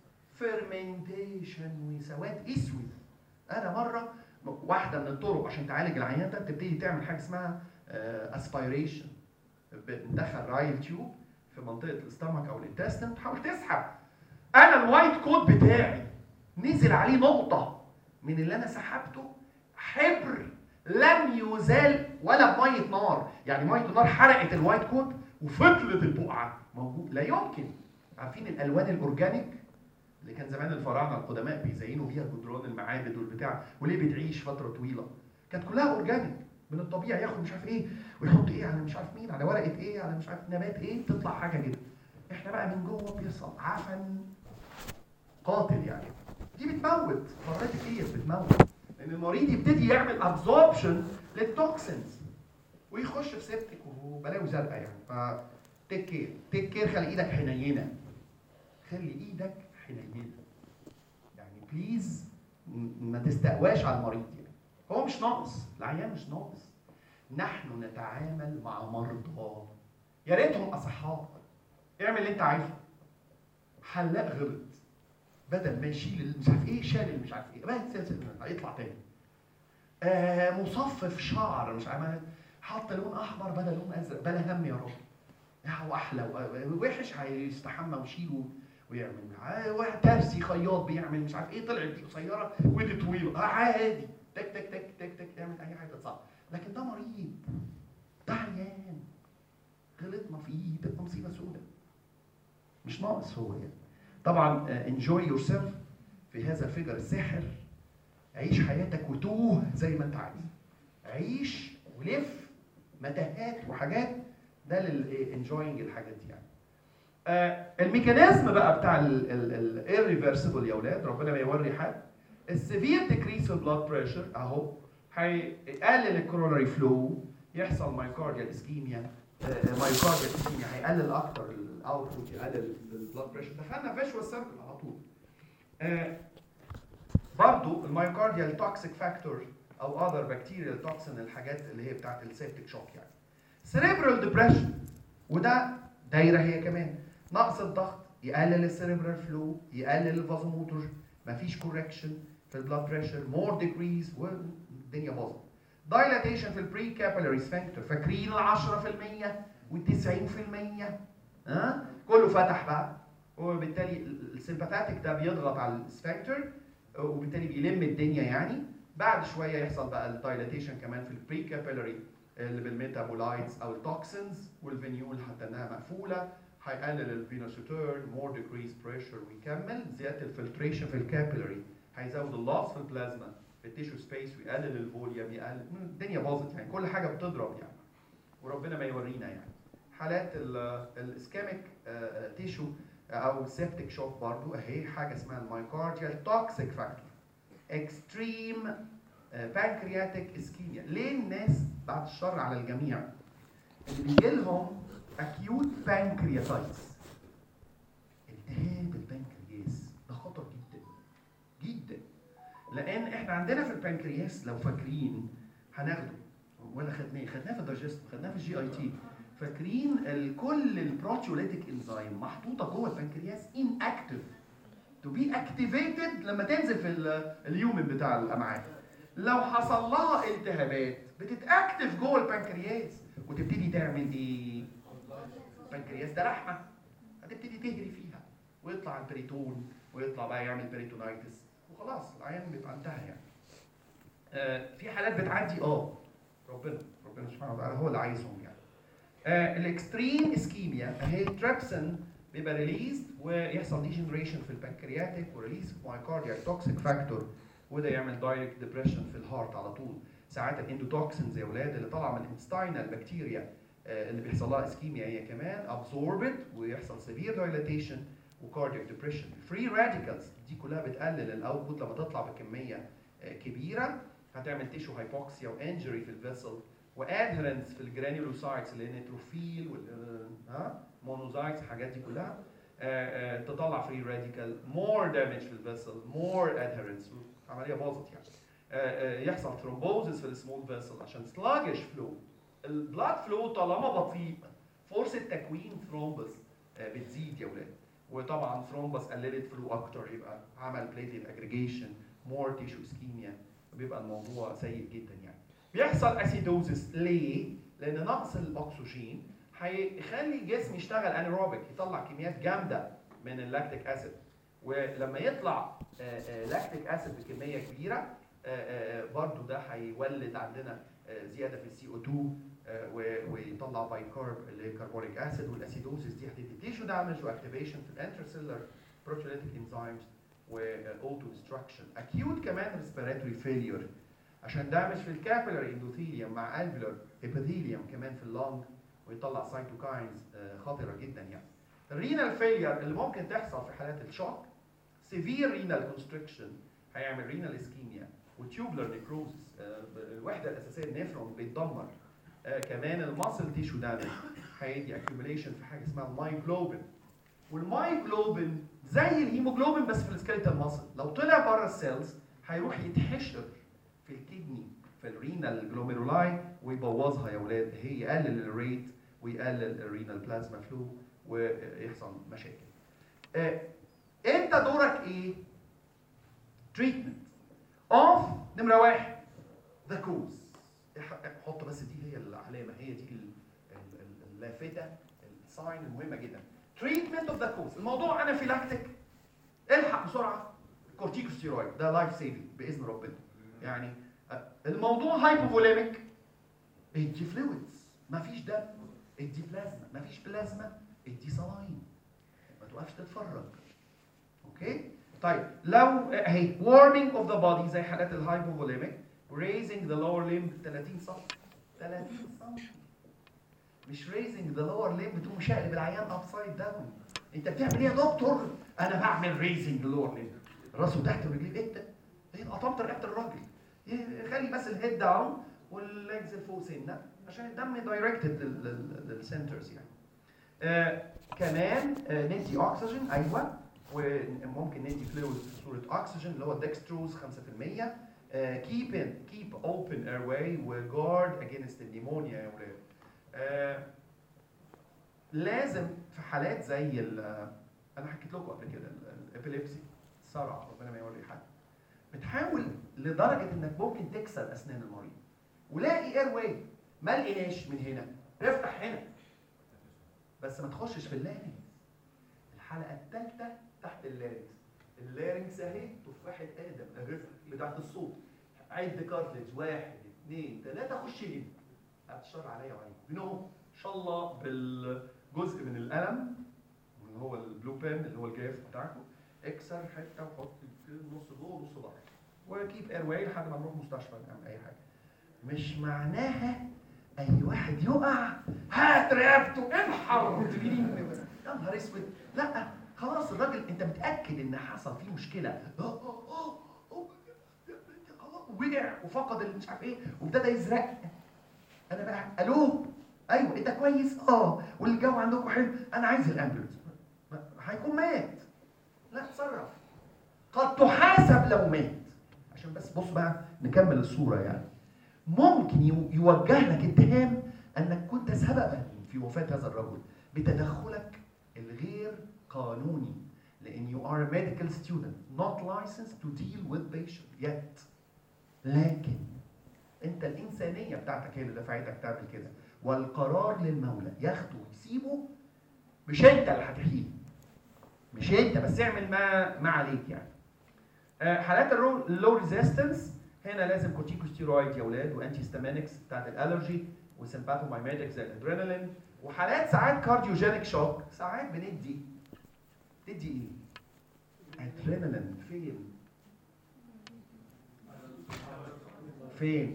فيرمنتيشن وسواد اسود انا مره واحده من الطرق عشان تعالج العيان ده بتبتدي تعمل حاجه اسمها اسبيريشن بندخل رايل تيوب في منطقه الاستمك او الانتستين تحاول تسحب انا الوايت كود بتاعي نزل عليه نقطه من اللي انا سحبته حبر لم يزال ولا بميه نار يعني ميه النار حرقت الوايت كود وفضلت البقعه موجود لا يمكن عارفين الالوان الاورجانيك اللي كان زمان الفراعنه القدماء بيزينوا بيها جدران المعابد والبتاع وليه بتعيش فتره طويله كانت كلها اورجانيك من الطبيعي ياخد مش عارف ايه ويحط ايه على مش عارف مين على ورقه ايه على مش عارف نبات ايه تطلع حاجه كده احنا بقى من جوه بيحصل عفن قاتل يعني دي بتموت مرات كتير بتموت لان المريض يبتدي يعمل ابزوربشن للتوكسينز ويخش في سيبتك وبلاوي زرقاء يعني ف تيك كير تيك كير خلي ايدك حنينه خلي ايدك حنينه يعني بليز ما تستقواش على المريض يعني هو مش ناقص العيان مش ناقص نحن نتعامل مع مرضى يا ريتهم اصحاء اعمل اللي انت عايزه حلاق غلط بدل ما يشيل مش عارف ايه شال مش عارف ايه بس هيطلع تاني آه مصفف شعر مش عارف حط لون احمر بدل لون ازرق بلا هم يا رب هو احلى وحش هيستحمى ويشيله ويعمل آه، واحد ترسي خياط بيعمل مش عارف ايه طلعت دي قصيره ودي طويله آه عادي تك تك تك تك تك اعمل اي حاجه تصعب لكن ده مريض ده عيان غلطنا فيه تبقى مصيبه سوداء مش ناقص هو يعني طبعا انجوي يور سيلف في هذا الفجر الساحر عيش حياتك وتوه زي ما انت عايز عيش ولف متاهات وحاجات ده للانجوينج الحاجات دي يعني آه الميكانيزم بقى بتاع الريفرسبل يا اولاد ربنا ما يوري حد السيفير ديكريس في البلاد بريشر اهو هيقلل الكوروناري فلو يحصل مايكارديال اسكيميا مايكارديال اسكيميا هيقلل اكتر الاوتبوت يقلل البلاد بريشر دخلنا فيشوال سيركل على طول آه برضو المايكارديال توكسيك فاكتور او اذر بكتيريال توكسين الحاجات اللي هي بتاعت السيبتيك شوك يعني سيريبرال ديبريشن وده دايره هي كمان نقص الضغط يقلل السيريبرال فلو يقلل الفازوموتور مفيش كوركشن في البلاد بريشر مور ديكريز والدنيا باظت دايلاتيشن في البري كابيلاري سفنكتر فاكرين ال 10% وال 90% ها كله فتح بقى وبالتالي السيمباثاتيك ده بيضغط على السفنكتر وبالتالي بيلم الدنيا يعني بعد شويه يحصل بقى الدايلاتيشن كمان في البري كابيلاري اللي بالميتابولايتس او التوكسينز والفينيول حتى انها مقفوله هيقلل الفينوسيتيرن مور ديكريز بريشر ويكمل زياده الفلتريشن في الكابيلاري هيزود اللوس في البلازما في التيشو سبيس ويقلل الفوليوم يقلل الدنيا باظت يعني كل حاجه بتضرب يعني وربنا ما يورينا يعني حالات الاسكاميك تيشو او سيبتيك شوك برضو اهي حاجه اسمها المايكارديال توكسيك فاكتور اكستريم بانكرياتيك اسكيميا ليه الناس بعد الشر على الجميع اللي بيجي لهم اكيوت بانكرياتايتس التهاب البنكرياس ده خطر جدا جدا لان احنا عندنا في البنكرياس لو فاكرين هناخده ولا خدناه خدناه في الدايجست خدناه في الجي اي تي فاكرين كل البروتيوليتيك انزيم محطوطه جوه البنكرياس ان اكتف تو بي اكتيفيتد لما تنزل في اليومن بتاع الامعاء لو حصل لها التهابات بتتاكتف جوه البنكرياس وتبتدي تعمل ايه؟ البنكرياس ده لحمه هتبتدي تهري فيها ويطلع البريتون ويطلع بقى يعمل بريتونايتس وخلاص العيان بيبقى انتهى يعني. آه في حالات بتعدي اه ربنا ربنا سبحانه وتعالى هو اللي عايزهم يعني. آه الاكستريم اسكيميا اهي تريبسن بيبقى ريليزد ويحصل ديجنريشن في البنكرياتيك وريليز في مايكارديال توكسيك فاكتور وده يعمل دايركت ديبريشن في الهارت على طول ساعات الاندوتوكسنز يا اولاد اللي طالعه من الانستاينال بكتيريا آه اللي بيحصل لها اسكيميا هي كمان ابزوربد ويحصل سيفير دايلاتيشن وكاردياك ديبريشن فري راديكالز دي كلها بتقلل الاوتبوت لما تطلع بكميه آه كبيره هتعمل تيشو هايبوكسيا وانجري في الفيسل وادهرنس في الجرانيولوسايتس اللي هي نيتروفيل وال ها مونوزايتس الحاجات دي كلها آه آه تطلع فري راديكال مور دامج في الفيسل مور ادهرنس عمليه باظت يعني آه يحصل ثرومبوزس في السمول فيسل عشان سلاجش فلو البلاد فلو طالما بطيء فرصه تكوين ثرومبس بتزيد يا ولاد وطبعا ثرومبس قللت فلو اكتر يبقى عمل بليتد اجريجيشن مور تيشو اسكيميا بيبقى الموضوع سيء جدا يعني بيحصل اسيدوزس ليه؟ لان نقص الاكسجين هيخلي الجسم يشتغل انيروبيك يطلع كميات جامده من اللاكتيك اسيد ولما يطلع لاكتيك اسيد بكميه كبيره برضو ده هيولد عندنا زياده في السي او 2 ويطلع بايكارب اللي هي كربونيك اسيد والاسيدوزس دي هتدي تيشو دامج واكتيفيشن في الانترسيلر بروتيوليتيك انزيمز واوتو ديستركشن اكيوت كمان ريسبيراتوري فيلير عشان دامج في الكابيلاري اندوثيليوم مع الفيلر ابيثيليوم كمان في اللونج ويطلع سايتوكاينز خطره جدا يعني الرينال فيلير اللي ممكن تحصل في حالات الشوك سيفير رينال كونستريكشن هيعمل رينال اسكيميا وتيوبلر نيكروزس الوحده الاساسيه النفرون بيتدمر آه كمان الماسل تيشو دامج هيدي اكيوميليشن في حاجه اسمها المايجلوبين والمايجلوبين زي الهيموجلوبين بس في السكيلتال ماسل لو طلع بره السيلز هيروح يتحشر في الكدني في الرينال جلوميرولاي ويبوظها يا اولاد هي يقلل الريت ويقلل الرينال بلازما فلو ويحصل مشاكل. آه انت دورك ايه؟ تريتمنت اوف نمره واحد ذا كوز حط بس دي هي العلامه هي دي اللافته الساين المهمه جدا تريتمنت اوف ذا كوز الموضوع انافيلاكتيك الحق بسرعه كورتيكوستيرويد ده لايف سيفنج باذن ربنا يعني الموضوع هايبوفوليميك ادي فلويدز مفيش دم ادي بلازما مفيش بلازما ادي صلاين ما توقفش تتفرج اوكي طيب لو اهي warming of the body زي حالات الهايبوفوليميك raising the lower limb 30 سم 30 سم مش raising the lower limb بتقوم شقلب العيان upside down انت بتعمل ايه يا دكتور؟ انا بعمل raising the lower limb راسه تحت ورجليه ايه ده؟ ايه قطمت رقبه الراجل خلي بس الهيد داون والليجز لفوق سنه عشان الدم دايركتد للسنترز يعني. آه كمان آه ندي اكسجين ايوه وممكن ندي فلويد في صوره اكسجين اللي هو الدكستروز 5% keep in keep open airway وguard against النيمونيا يا ولاد آه، لازم في حالات زي ال انا حكيت لكم قبل كده الابيليبسي صرع ربنا ما يوري حد بتحاول لدرجه انك ممكن تكسر اسنان المريض ولاقي اير واي ما لقيناش من هنا افتح هنا بس ما تخشش في اللارنكس الحلقه الثالثه تحت اللارنكس اللارنكس اهي تفاحه ادم اهي بتاعت الصوت عد كارتلج واحد اثنين ثلاثه خش هنا هتشر عليا وعليكم هنا اهو ان شاء الله بالجزء من القلم اللي هو البلو بين اللي هو الجاف بتاعكم اكسر حته وحط نص جوه ونص بره وكيب اير واي لحد ما نروح مستشفى نعمل اي حاجه مش معناها اي واحد يقع هات رقبته انحر يا نهار اسود لا خلاص الراجل انت متاكد ان حصل فيه مشكله اه اه اه آه، خلاص وقع وفقد اللي مش عارف ايه وابتدى يزرق انا بقى الو ايوه انت كويس اه والجو عندكم حلو انا عايز الامبولانس ما- هيكون مات لا اتصرف قد تحاسب لو مات عشان بس بص بقى نكمل الصوره يعني ممكن يو- يوجه لك اتهام انك كنت سببا في وفاه هذا الرجل بتدخلك الغير قانوني لان you are a medical student not licensed to deal with patient yet لكن انت الانسانيه بتاعتك هي اللي دفعتك تعمل كده والقرار للمولى ياخده ويسيبه مش انت اللي هتحييه مش انت بس اعمل ما ما عليك يعني آه، حالات اللو ريزيستنس هنا لازم كورتيكوستيرويد يا اولاد وانتي هيستامينكس بتاعت الالرجي وسمباثومايميتكس زي الادرينالين وحالات ساعات كارديوجينيك شوك ساعات بندي تدي ايه؟ ادرينالين فين؟ فين؟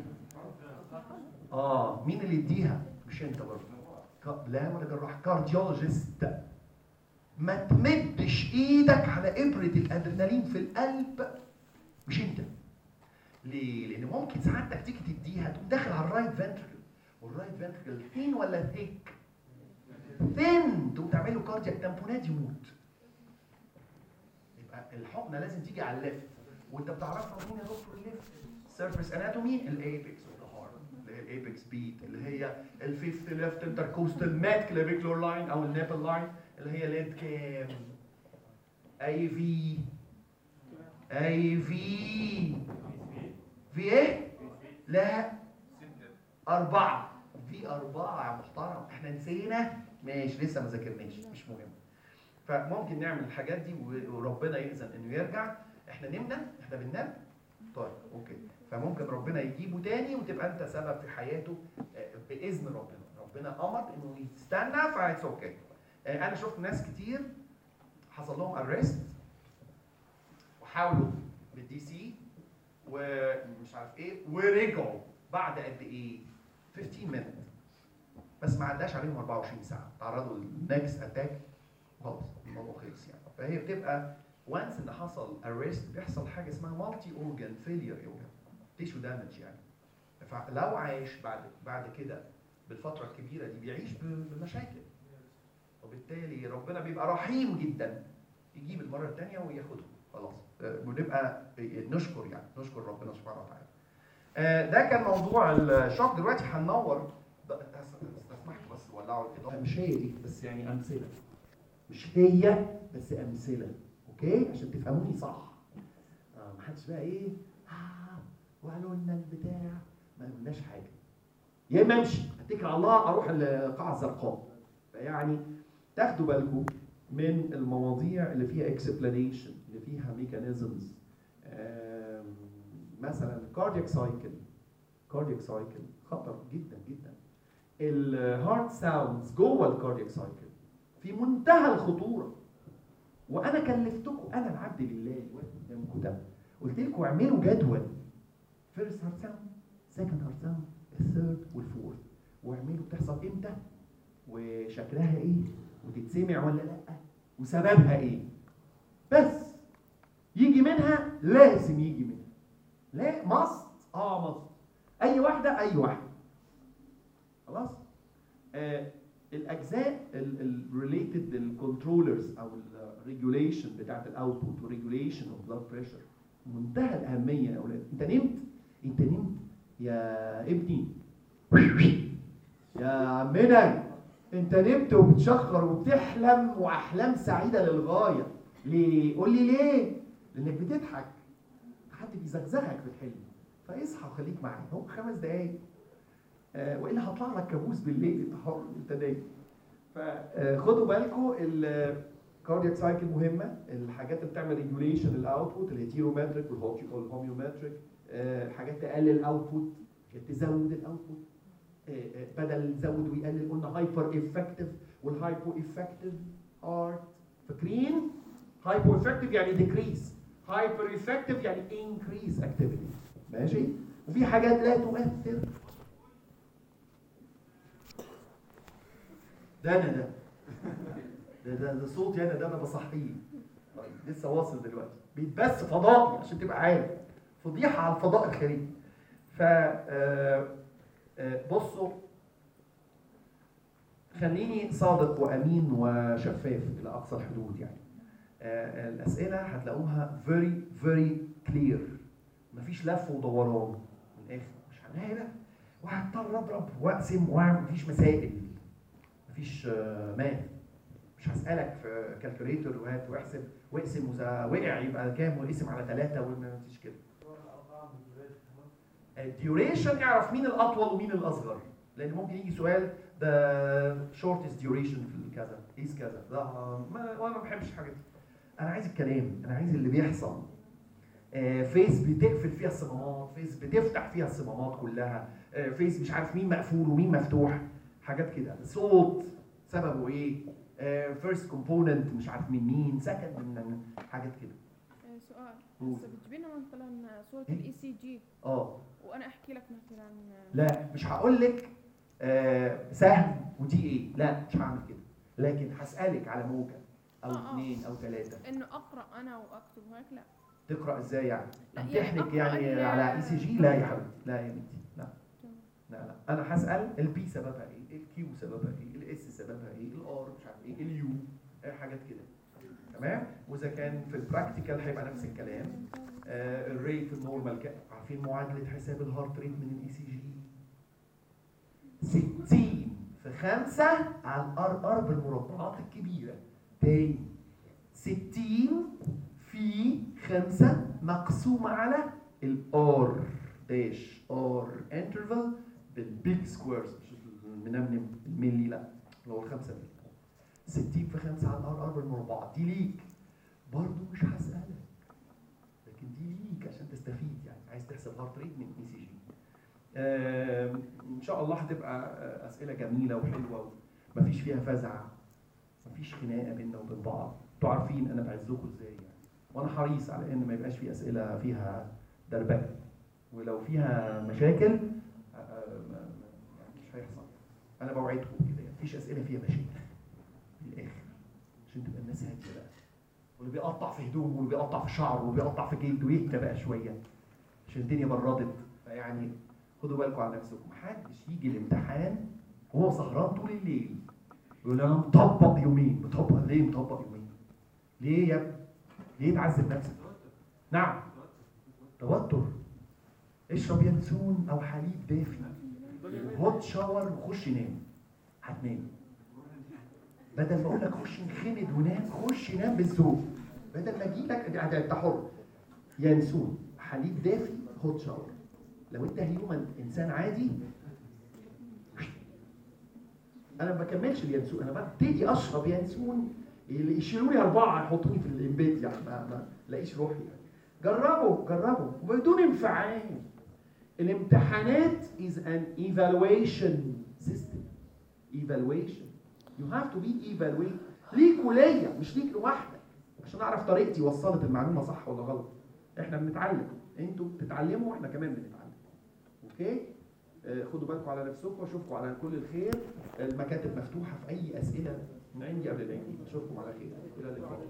اه مين اللي يديها؟ مش انت برضه ك- لا ولا جراح كارديولوجيست ما تمدش ايدك على ابره الادرينالين في القلب مش انت ليه؟ لان ممكن ساعتك تيجي تديها تقوم داخل على الرايت فنتركل والرايت فنتركل ثين ولا ثيك؟ ثين تقوم تعمل له كاردياك تامبونات يموت يبقى الحقنه لازم تيجي على الليفت وانت بتعرفها مين يا دكتور الليفت؟ سيرفيس اناتومي الايبكس اوف ذا هارت اللي هي الايبكس بيت اللي هي الفيفث ليفت انتركوستال مات كلافيكولار لاين او النابل لاين اللي هي ليد كام اي في اي في في ايه؟ لا أربعة في أربعة يا محترم احنا نسينا ماشي لسه ما ذاكرناش مش مهم فممكن نعمل الحاجات دي و- وربنا يأذن انه يرجع احنا نمنا احنا بننام طيب اوكي فممكن ربنا يجيبه تاني وتبقى انت سبب في حياته آه، باذن ربنا ربنا امر انه يستنى فايتس اوكي انا شفت ناس كتير حصل لهم ارست وحاولوا بالدي سي ومش عارف ايه ورجعوا بعد قد ايه 15 مينت بس ما عداش عليهم 24 ساعه تعرضوا للنكس اتاك خلاص الموضوع خلص يعني فهي بتبقى وانس ان حصل ارست بيحصل حاجه اسمها مالتي اورجان فيلير يا ولاد تيشو دامج يعني فلو عايش بعد بعد كده بالفتره الكبيره دي بيعيش ب- بمشاكل وبالتالي ربنا بيبقى رحيم جدا يجيب المره الثانيه وياخدهم خلاص آه، ونبقى نشكر يعني نشكر ربنا سبحانه وتعالى آه، ده كان موضوع الشوك دلوقتي هننور ده- استسمحكم بس ولعوا الاضاءه مش هي دي بس يعني امثله مش هي بس امثله اوكي عشان تفهموني صح اه ما حدش بقى ايه آه وقالوا لنا البتاع ما قلناش حاجه يا اما امشي اتكل على الله اروح القاعه الزرقاء فيعني تاخدوا بالكم من المواضيع اللي فيها اكسبلانيشن اللي فيها ميكانيزمز مثلا كاردياك سايكل كاردياك سايكل خطر جدا جدا الهارت ساوندز جوه الكاردياك سايكل في منتهى الخطوره وانا كلفتكم انا العبد لله واقف قدامكم ده قلت لكم اعملوا جدول فيرست هارت ساوند سكند هارت ساوند الثيرد والفورث واعملوا بتحصل امتى وشكلها ايه وتتسمع ولا لا وسببها ايه بس يجي منها لازم يجي منها لا مصد اه مصد اي واحده اي واحده خلاص آه الاجزاء الريليتد للكنترولرز او الريجوليشن بتاعت الاوتبوت والريجوليشن اوف بلاد بريشر منتهى الاهميه يا اولاد انت نمت انت نمت يا ابني يا عمنا انت نمت وبتشخر وبتحلم واحلام سعيده للغايه ليه قول لي ليه لانك بتضحك حد بيزغزغك في الحلم فاصحى وخليك معايا هو خمس دقايق آه والا هطلع لك كابوس بالليل انت حر انت نايم فخدوا بالكم الكاردياك سايكل مهمه الحاجات اللي بتعمل ريجوليشن الاوتبوت الهيتيرومتريك والهوميومتريك الحاجات تقلل الاوتبوت تزود الاوتبوت بدل تزود ويقلل قلنا هايبر افكتيف والهايبو افكتيف ارت فاكرين هايبو افكتيف يعني ديكريز هايبر افكتيف يعني انكريز اكتيفيتي ماشي وفي حاجات لا تؤثر ده انا ده ده ده, ده صوتي انا ده انا بصحيه طيب لسه واصل دلوقتي بيتبث فضائي عشان تبقى عارف فضيحه على الفضاء الخارجي ف بصوا خليني صادق وامين وشفاف الى اقصى الحدود يعني الاسئله هتلاقوها very very clear مفيش لف ودوران من الاخر مش هنلاقي بقى وهضطر اضرب واقسم واعمل مفيش مسائل مفيش ماث مش هسالك في كالكوليتر وهات واحسب واقسم وقع يبقى كام وقسم على ثلاثه وما فيش كده الديوريشن يعرف مين الاطول ومين الاصغر لان ممكن يجي سؤال ده شورتست ديوريشن في كذا قيس كذا ده ما وانا ما بحبش الحاجات دي انا عايز الكلام انا عايز اللي بيحصل آه فيس بتقفل فيها الصمامات فيس بتفتح فيها الصمامات كلها آه فيس مش عارف مين مقفول ومين مفتوح حاجات كده صوت سببه ايه فيرست كومبوننت مش عارف من مين سكند من حاجات كده سؤال بس بتجيب لنا مثلا صوره الاي سي جي اه وانا احكي لك مثلا لا مش هقول لك آه سهم ودي ايه لا مش هعمل كده لكن هسالك على موجه او آه، آه. اثنين او ثلاثه انه اقرا انا واكتب هيك لا تقرا ازاي يعني لا، امتحنك أقرأ يعني ال- على اي سي جي لا يا حبيبتي لا يا بنتي لا تمام. لا لا انا هسال البي سببها ايه الكيو سببها ايه الاس سببها ايه الار مش عارف ايه اليو حاجات كده تمام واذا كان في البراكتيكال هيبقى نفس الكلام آه الريت النورمال كا- عارفين معادله حساب الهارت ريت من الاي سي جي 60 في 5 على الار ار بالمربعات الكبيره تاني 60 في 5 مقسومه على الار داش ار انترفال بالبيج سكويرز مش المنمنم الملي لا اللي هو الخمسه ملي 60 في 5 على الار ار بالمربعات دي ليك برضه مش هسألك لكن دي ليك عشان تستفيد يعني عايز تحسب هارت ريت من اي سي جي ان شاء الله هتبقى آه، اسئله جميله وحلوه ومفيش فيها فزع مفيش خناقه بيننا وبين بعض انتوا عارفين انا بعزكم ازاي يعني وانا حريص على ان ما يبقاش في اسئله فيها دربكه ولو فيها مشاكل آه، آه، ما- ما- يعني مش هيحصل انا بوعدكم كده يعني مفيش اسئله فيها مشاكل من الاخر عشان تبقى الناس هاديه بقى واللي بيقطع في هدومه واللي بيقطع في شعره واللي بيقطع في جلده يهدى بقى شويه عشان الدنيا بردت فيعني خدوا بالكم على نفسكم محدش يجي الامتحان وهو سهران طول الليل يقول انا مطبق يومين مطبق ليه مطبق يومين ليه يا ابني ليه تعذب نفسك نعم توتر اشرب ينسون او حليب دافي هوت شاور وخش نام هتنام بدل ما اقول لك خش انخمد ونام خش نام بالذوق بدل ما اجي لك انت انت حر ينسون حليب دافي هوت شاور لو انت هيومن انسان عادي انا ما بكملش اليانسون انا ببتدي اشرب ينسون اللي يشيلوا لي اربعه يحطوني في البيت يعني ما, ما لاقيش روحي يعني. جربوا جربوا وبدون انفعال الامتحانات is an evaluation system evaluation you have to be evaluated ليك وليا مش ليك لوحدك عشان اعرف طريقتي وصلت المعلومه صح ولا غلط احنا بنتعلم انتوا بتتعلموا واحنا كمان بنتعلم اوكي آه، خدوا بالكم على نفسكم واشوفكم على كل الخير المكاتب مفتوحه في اي اسئله من عندي قبل العيد اشوفكم على خير الى اللقاء